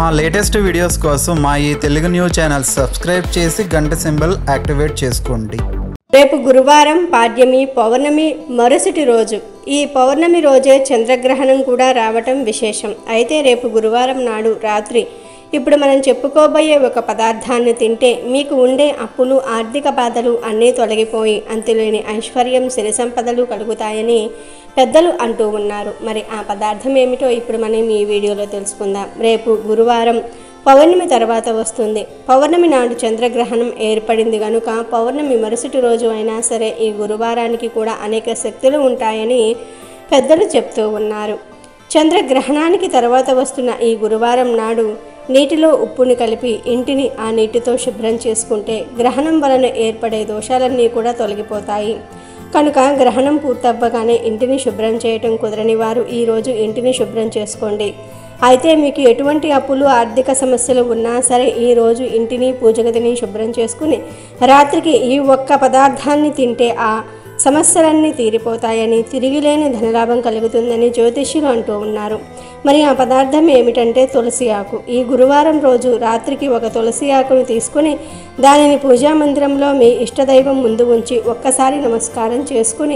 మా latest videos కోసం మా ఈ తెలుగు న్యూస్ ఛానల్ సబ్స్క్రైబ్ చేసి గంట సింబల్ యాక్టివేట్ చేసుకోండి రేపు గురువారం పాడ్యమి పౌర్ణమి మరుసటి రోజు ఈ పౌర్ణమి రోజే చంద్రగ్రహణం కూడా రావటం విశేషం అయితే రేపు గురువారం నాడు రాత్రి ఇప్పుడు మనం చెప్పుకోబోయే ఒక పదార్థాన్ని తింటే మీకు ఉండే అప్పులు ఆర్థిక బాధలు అన్నీ తొలగిపోయి అంతులేని ఐశ్వర్యం సిరి సంపదలు కలుగుతాయని పెద్దలు అంటూ ఉన్నారు మరి ఆ పదార్థం ఏమిటో ఇప్పుడు మనం ఈ వీడియోలో తెలుసుకుందాం రేపు గురువారం పౌర్ణమి తర్వాత వస్తుంది పౌర్ణమి నాడు చంద్రగ్రహణం ఏర్పడింది కనుక పౌర్ణమి మరుసటి రోజు అయినా సరే ఈ గురువారానికి కూడా అనేక శక్తులు ఉంటాయని పెద్దలు చెప్తూ ఉన్నారు చంద్రగ్రహణానికి తర్వాత వస్తున్న ఈ గురువారం నాడు నీటిలో ఉప్పుని కలిపి ఇంటిని ఆ నీటితో శుభ్రం చేసుకుంటే గ్రహణం వలన ఏర్పడే దోషాలన్నీ కూడా తొలగిపోతాయి కనుక గ్రహణం పూర్తవ్వగానే ఇంటిని శుభ్రం చేయటం కుదరని వారు ఈరోజు ఇంటిని శుభ్రం చేసుకోండి అయితే మీకు ఎటువంటి అప్పులు ఆర్థిక సమస్యలు ఉన్నా సరే ఈరోజు ఇంటిని పూజగదిని శుభ్రం చేసుకుని రాత్రికి ఈ ఒక్క పదార్థాన్ని తింటే ఆ సమస్యలన్నీ తీరిపోతాయని తిరిగిలేని ధనలాభం కలుగుతుందని జ్యోతిష్యులు అంటూ ఉన్నారు మరి ఆ పదార్థం ఏమిటంటే తులసి ఆకు ఈ గురువారం రోజు రాత్రికి ఒక తులసి ఆకును తీసుకుని దానిని పూజా మందిరంలో మీ ఇష్టదైవం ముందు ఉంచి ఒక్కసారి నమస్కారం చేసుకుని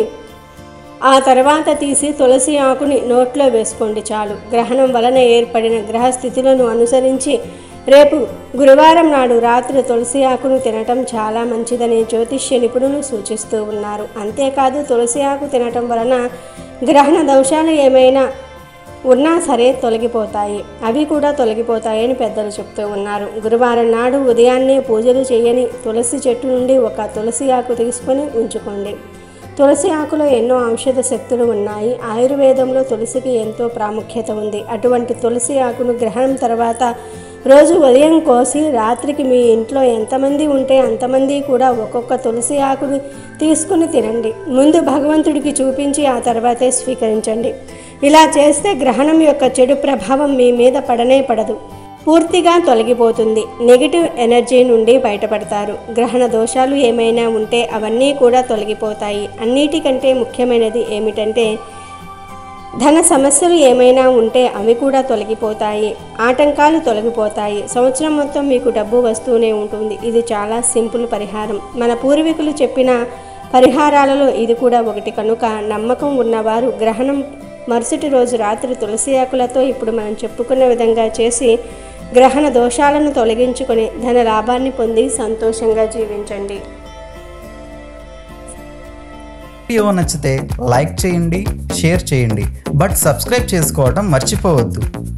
ఆ తర్వాత తీసి తులసి ఆకుని నోట్లో వేసుకోండి చాలు గ్రహణం వలన ఏర్పడిన గ్రహ స్థితులను అనుసరించి రేపు గురువారం నాడు రాత్రి తులసి ఆకును తినటం చాలా మంచిదని జ్యోతిష్య నిపుణులు సూచిస్తూ ఉన్నారు అంతేకాదు తులసి ఆకు తినటం వలన గ్రహణ దోషాలు ఏమైనా ఉన్నా సరే తొలగిపోతాయి అవి కూడా తొలగిపోతాయని పెద్దలు చెప్తూ ఉన్నారు గురువారం నాడు ఉదయాన్నే పూజలు చేయని తులసి చెట్టు నుండి ఒక తులసి ఆకు తీసుకొని ఉంచుకోండి తులసి ఆకులో ఎన్నో ఔషధ శక్తులు ఉన్నాయి ఆయుర్వేదంలో తులసికి ఎంతో ప్రాముఖ్యత ఉంది అటువంటి తులసి ఆకును గ్రహణం తర్వాత రోజు ఉదయం కోసి రాత్రికి మీ ఇంట్లో ఎంతమంది ఉంటే అంతమంది కూడా ఒక్కొక్క తులసి ఆకుని తీసుకుని తినండి ముందు భగవంతుడికి చూపించి ఆ తర్వాతే స్వీకరించండి ఇలా చేస్తే గ్రహణం యొక్క చెడు ప్రభావం మీ మీద పడనే పడదు పూర్తిగా తొలగిపోతుంది నెగిటివ్ ఎనర్జీ నుండి బయటపడతారు గ్రహణ దోషాలు ఏమైనా ఉంటే అవన్నీ కూడా తొలగిపోతాయి అన్నిటికంటే ముఖ్యమైనది ఏమిటంటే ధన సమస్యలు ఏమైనా ఉంటే అవి కూడా తొలగిపోతాయి ఆటంకాలు తొలగిపోతాయి సంవత్సరం మొత్తం మీకు డబ్బు వస్తూనే ఉంటుంది ఇది చాలా సింపుల్ పరిహారం మన పూర్వీకులు చెప్పిన పరిహారాలలో ఇది కూడా ఒకటి కనుక నమ్మకం ఉన్నవారు గ్రహణం మరుసటి రోజు రాత్రి తులసి ఆకులతో ఇప్పుడు మనం చెప్పుకున్న విధంగా చేసి గ్రహణ దోషాలను తొలగించుకొని ధన లాభాన్ని పొంది సంతోషంగా జీవించండి వీడియో నచ్చితే లైక్ చేయండి షేర్ చేయండి బట్ సబ్స్క్రైబ్ చేసుకోవడం మర్చిపోవద్దు